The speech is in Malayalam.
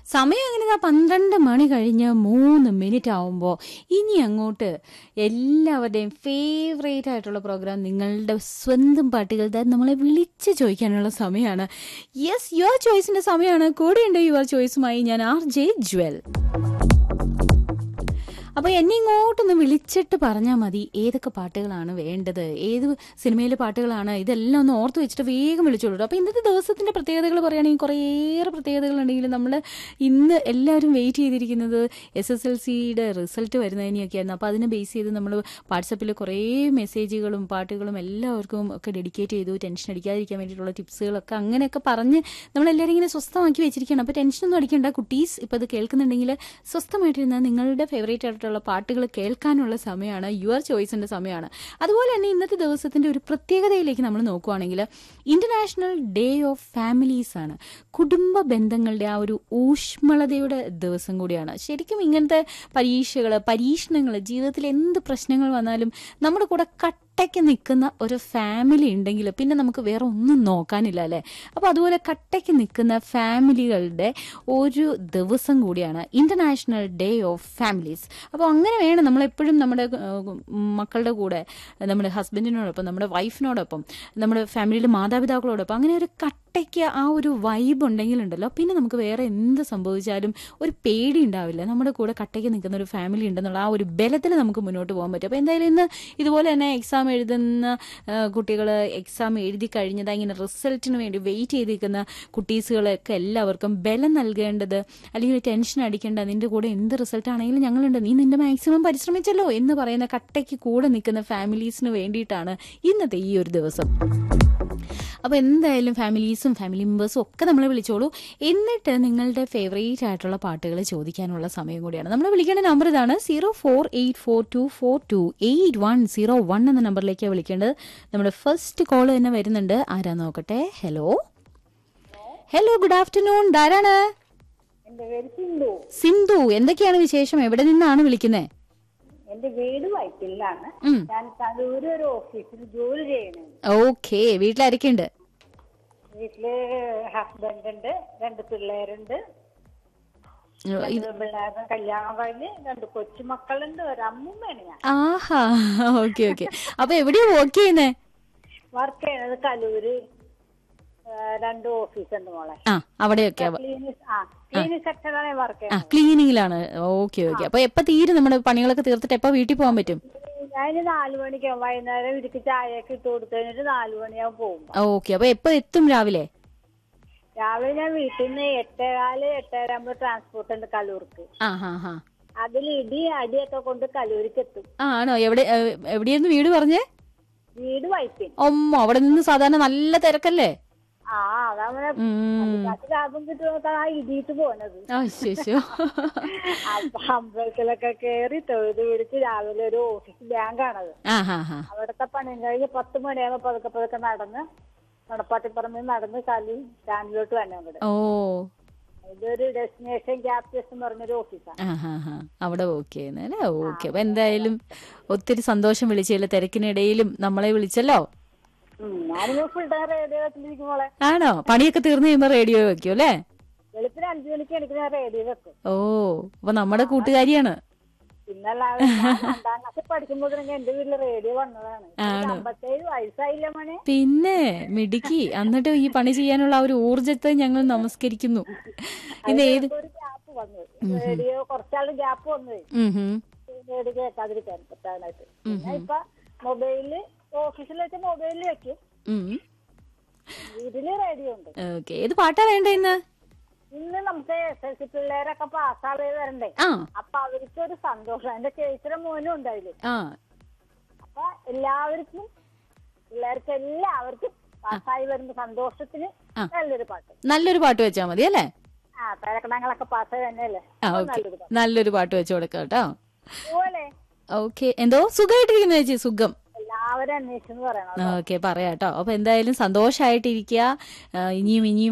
സമയം അങ്ങനെ ഇതാ പന്ത്രണ്ട് മണി കഴിഞ്ഞ് മൂന്ന് മിനിറ്റ് ആവുമ്പോൾ ഇനി അങ്ങോട്ട് എല്ലാവരുടെയും ഫേവറേറ്റ് ആയിട്ടുള്ള പ്രോഗ്രാം നിങ്ങളുടെ സ്വന്തം പാട്ടുകൾ ദാ നമ്മളെ വിളിച്ച് ചോദിക്കാനുള്ള സമയമാണ് യെസ് യുവർ ചോയ്സിന്റെ സമയമാണ് കൂടെയുണ്ട് യുവർ ചോയ്സുമായി ഞാൻ ആർ ജെ ജ്വൽ അപ്പോൾ എന്നെ ഇങ്ങോട്ടൊന്ന് വിളിച്ചിട്ട് പറഞ്ഞാൽ മതി ഏതൊക്കെ പാട്ടുകളാണ് വേണ്ടത് ഏത് സിനിമയിലെ പാട്ടുകളാണ് ഇതെല്ലാം ഒന്ന് ഓർത്ത് വെച്ചിട്ട് വേഗം വിളിച്ചോളൂ അപ്പോൾ ഇന്നത്തെ ദിവസത്തിന്റെ പ്രത്യേകതകൾ പറയുകയാണെങ്കിൽ കുറേയേറെ പ്രത്യേകതകളുണ്ടെങ്കിലും നമ്മൾ ഇന്ന് എല്ലാവരും വെയിറ്റ് ചെയ്തിരിക്കുന്നത് എസ് എസ് എൽ സിയുടെ റിസൾട്ട് വരുന്നതിനെയൊക്കെയായിരുന്നു അപ്പോൾ അതിനെ ബേസ് ചെയ്ത് നമ്മൾ വാട്സപ്പിൽ കുറേ മെസ്സേജുകളും പാട്ടുകളും എല്ലാവർക്കും ഒക്കെ ഡെഡിക്കേറ്റ് ചെയ്തു ടെൻഷൻ അടിക്കാതിരിക്കാൻ വേണ്ടിയിട്ടുള്ള ടിപ്സുകളൊക്കെ അങ്ങനെയൊക്കെ പറഞ്ഞ് നമ്മളെല്ലാവരും ഇങ്ങനെ സ്വസ്ഥമാക്കി വെച്ചിരിക്കുകയാണ് അപ്പോൾ ടെൻഷനൊന്നും അടിക്കേണ്ട കുട്ടീസ് ഇപ്പോൾ ഇത് കേൾക്കുന്നുണ്ടെങ്കിൽ സ്വസ്ഥമായിട്ടിരുന്ന നിങ്ങളുടെ ഫേവറേറ്റ് ആയിട്ടുള്ള പാട്ടുകൾ കേൾക്കാനുള്ള സമയമാണ് യുവർ ചോയ്സിന്റെ സമയമാണ് അതുപോലെ തന്നെ ഇന്നത്തെ ദിവസത്തിന്റെ ഒരു പ്രത്യേകതയിലേക്ക് നമ്മൾ നോക്കുവാണെങ്കിൽ ഇന്റർനാഷണൽ ഡേ ഓഫ് ഫാമിലീസ് ആണ് കുടുംബ ബന്ധങ്ങളുടെ ആ ഒരു ഊഷ്മളതയുടെ ദിവസം കൂടിയാണ് ശരിക്കും ഇങ്ങനത്തെ പരീക്ഷകൾ പരീക്ഷണങ്ങൾ ജീവിതത്തിൽ എന്ത് പ്രശ്നങ്ങൾ വന്നാലും നമ്മുടെ കൂടെ കട്ടയ്ക്ക് നിൽക്കുന്ന ഒരു ഫാമിലി ഉണ്ടെങ്കിൽ പിന്നെ നമുക്ക് വേറെ ഒന്നും നോക്കാനില്ല അല്ലേ അപ്പോൾ അതുപോലെ കട്ടയ്ക്ക് നിൽക്കുന്ന ഫാമിലികളുടെ ഒരു ദിവസം കൂടിയാണ് ഇന്റർനാഷണൽ ഡേ ഓഫ് ഫാമിലീസ് അപ്പോൾ അങ്ങനെ വേണം നമ്മളെപ്പോഴും നമ്മുടെ ഏഹ്, മക്കളുടെ കൂടെ നമ്മുടെ ഹസ്ബൻഡിനോടൊപ്പം നമ്മുടെ വൈഫിനോടൊപ്പം നമ്മുടെ ഫാമിലിയിലെ മാതാപിതാക്കളോടൊപ്പം അങ്ങനെ ഒരു കട്ടയ്ക്ക് ആ ഒരു വൈബ് ഉണ്ടെങ്കിലുണ്ടല്ലോ പിന്നെ നമുക്ക് വേറെ എന്ത് സംഭവിച്ചാലും ഒരു പേടി ഉണ്ടാവില്ല നമ്മുടെ കൂടെ കട്ടയ്ക്ക് നിൽക്കുന്ന ഒരു ഫാമിലി ഉണ്ടെന്നുള്ള ആ ഒരു ബലത്തിൽ നമുക്ക് മുന്നോട്ട് പോകാൻ പറ്റും അപ്പോൾ എന്തായാലും ഇന്ന് ഇതുപോലെ തന്നെ എക്സാം എഴുതുന്ന കുട്ടികൾ എക്സാം എഴുതി കഴിഞ്ഞതാ ഇങ്ങനെ റിസൾട്ടിന് വേണ്ടി വെയിറ്റ് ചെയ്തിരിക്കുന്ന കുട്ടീസുകളൊക്കെ എല്ലാവർക്കും ബലം നൽകേണ്ടത് അല്ലെങ്കിൽ ടെൻഷൻ അടിക്കേണ്ട നിന്റെ കൂടെ എന്ത് റിസൾട്ട് ആണെങ്കിലും ഞങ്ങളുണ്ട് നീ നിന്റെ മാക്സിമം പരിശ്രമിച്ചല്ലോ എന്ന് പറയുന്ന കട്ടയ്ക്ക് കൂടെ നിൽക്കുന്ന ഫാമിലീസിന് വേണ്ടിയിട്ടാണ് ഇന്നത്തെ ഈ ഒരു ദിവസം അപ്പോൾ എന്തായാലും ഫാമിലീസും ഫാമിലി മെമ്പേഴ്സും ഒക്കെ നമ്മളെ വിളിച്ചോളൂ എന്നിട്ട് നിങ്ങളുടെ ഫേവറേറ്റ് ആയിട്ടുള്ള പാട്ടുകൾ ചോദിക്കാനുള്ള സമയം കൂടിയാണ് നമ്മൾ വിളിക്കേണ്ട നമ്പർ ഇതാണ് zero four eight four two four two eight one zero one എന്ന നമ്പറിലേക്കാണ് വിളിക്കേണ്ടത് നമ്മുടെ ഫസ്റ്റ് കോൾ തന്നെ വരുന്നുണ്ട് ആരാ നോക്കട്ടെ ഹലോ ഹലോ ഗുഡ് ആഫ്റ്റർനൂൺ ധാരാണ് എന്റെ പേര് സിന്ധു സിന്ധു എന്തൊക്കെയാണ് വിശേഷം എവിടെ നിന്നാണ് വിളിക്കുന്നത് എന്റെ വീട് വൈറ്റിലാണ് ഉം. ഞാൻ തരൂര് ഒരു ഓഫീസിൽ ജോലി ചെയ്യണേ ഓക്കെ വീട്ടിലാരൊക്കെയുണ്ട് വീട്ടില് ഹസ്ബൻഡ് ഉണ്ട് രണ്ട് പിള്ളേരുണ്ട് ഇത് രണ്ട് പിള്ളേരുടെ കല്യാണം കഴിഞ്ഞ് രണ്ട് കൊച്ചുമക്കളുണ്ട് ഒരു അമ്മൂമ്മയാണ് ഞാൻ ആഹാ ഓക്കെ ഓക്കെ അപ്പൊ എവിടെയാ വർക്ക് ചെയ്യുന്നേ വർക്ക് ചെയ്യണത് കലൂര് ആ, രണ്ട് ഓഫീസ് ഉണ്ട് മോളെ ആ അവിടെയൊക്കെ ക്ലീനിക് ആ ക്ലീനിക് സെക്ടറാണ് വർക്ക് ആ ചെയ്യുന്നത് ക്ലീനിങ്ങിലാണ് ഓക്കെ ഓക്കെ അപ്പൊ എപ്പോ തീരും നമ്മുടെ പണികളൊക്കെ തീർത്തിട്ട് എപ്പോ വീട്ടിൽ പോകാൻ പറ്റും ഞാൻ നാലു മണിക്കാവും വൈകുന്നേരം ഇടുക്കി ചായയൊക്കെ ഇട്ട് കൊടുത്തു കഴിഞ്ഞിട്ട് നാലു മണിയാവും പോകുമ്പോ ഓക്കെ അപ്പൊ എപ്പോ എത്തും രാവിലെ രാവിലെ ഞാൻ വീട്ടിൽ നിന്ന് എട്ടേകാല് എട്ടേരാകുമ്പോ ട്രാൻസ്പോർട്ട് ഉണ്ട് കലൂർക്ക് ആ ഹാ ഹാ അതിൽ ഇടി അടിയൊക്കെ കൊണ്ട് കലൂരിക്ക് എത്തും ആ ആണോ എവിടെ ഏ, എവിടെയായിരുന്നു വീട് പറഞ്ഞേ വീട് വൈപ്പിൻ ഒമ്മോ അവിടെ നിന്ന് സാധാരണ നല്ല തിരക്കല്ലേ ആ അതങ്ങനെ ഉം. അതിനകത്ത് ലാഭം കിട്ടുന്ന ആ ഇടിയിട്ട് പോണത് ആ ശേഷോ അപ്പൊ അമ്പലത്തിലൊക്കെ കേറി തൊഴുത് പിടിച്ച് രാവിലെ ഒരു ഓഫീസ് ബാങ്കാണത് ആ ഹാ ഹാ അവിടുത്തെ പണിയും കഴിഞ്ഞ് പത്ത് മണിയാകുമ്പോ പതുക്കെ പതുക്കെ നടന്ന് നടപ്പാട്ടിപ്പറമ്പിൽ നടന്ന് കലി സ്റ്റാൻഡിലോട്ട് തന്നെ അങ്ങോട്ട് ഓ ഇതൊരു ഡെസ്റ്റിനേഷൻ ക്യാപ്റ്റേഴ്സ് എന്ന് പറഞ്ഞൊരു ഓഫീസാണ് ആ ഹാ ഹാ അവിടെ ഓക്കെ അല്ലേ ഓക്കെ അപ്പൊ എന്തായാലും ഒത്തിരി സന്തോഷം വിളിച്ചല്ലോ തിരക്കിനിടയിലും നമ്മളെ വിളിച്ചല്ലോ ഞാനിപ്പോ ഫുൾ ടൈം റേഡിയോ വെച്ചിരിക്കും മോളെ ആണോ പണിയൊക്കെ തീർന്നു കഴിയുമ്പോ റേഡിയോ വെക്കും അല്ലേ വെളുപ്പിന് അഞ്ചു മണിക്ക് എനിക്ക് ഞാൻ റേഡിയോ വെക്കും ഓ അപ്പൊ നമ്മുടെ കൂട്ടുകാരിയാണ് പിന്നല്ലാതെ ഞാൻ രണ്ടാം ക്ലാസ്സിൽ പഠിക്കുമ്പോൾ തന്നെ എന്റെ വീട്ടില് റേഡിയോ വന്നതാണ് ആണോ? അമ്പത്തേഴ് വയസ്സായില്ല മോനെ പിന്നെ മിടുക്കി എന്നിട്ട് ഈ പണി ചെയ്യാനുള്ള ആ ഒരു ഊർജത്തെ ഞങ്ങൾ നമസ്കരിക്കുന്നു ഇന്ന് ഏത് ഇപ്പൊ ഒരു ഗ്യാപ്പ് വന്നു റേഡിയോ കുറച്ചാളും ഗ്യാപ്പ് വന്നു ഉം ഹും. റേഡിയോ കേൾക്കാതിരിക്കാൻ പറ്റാനായിട്ട് പിന്നെ ഇപ്പൊ മൊബൈലില് ഓഫീസിൽ വെച്ച മൊബൈലിൽ വെക്കും ഉം. വീട്ടില് റേഡിയോ ഉണ്ട് ഓക്കെ ഏത് പാട്ടാ വേണ്ട ഇന്ന് ഇന്ന് നമുക്ക് എസ് എൽ സി പിള്ളേരൊക്കെ പാസ്സാവേ വരണ്ടേ ആ അപ്പൊ അവർക്ക് ഒരു സന്തോഷം എന്റെ ചേച്ചിയുടെ മോനും ഉണ്ടായില്ലേ ആ അപ്പൊ എല്ലാവർക്കും പിള്ളേർക്ക് എല്ലാവർക്കും പാസ്സായി വരുന്ന സന്തോഷത്തിന് ആ. നല്ലൊരു പാട്ട് നല്ലൊരു പാട്ട് വെച്ചാ മതി അല്ലേ ആ പേരക്കണങ്ങളൊക്കെ പാസ്സായി തന്നെയല്ലേ ആ അപ്പൊ ഓക്കെ നല്ലൊരു പാട്ട് നല്ലൊരു പാട്ട് വെച്ച് കൊടുക്കാം കേട്ടോ അതുപോലെ ഓക്കെ എന്തോ സുഖമായിട്ടിരിക്കുന്നു ചേച്ചി സുഖം എല്ലാവരും അന്വേഷിച്ചെന്ന് പറയണം ഓക്കെ പറയാം കേട്ടോ അപ്പൊ എന്തായാലും സന്തോഷമായിട്ടിരിക്കുക ആ, ഇനിയും ഇനിയും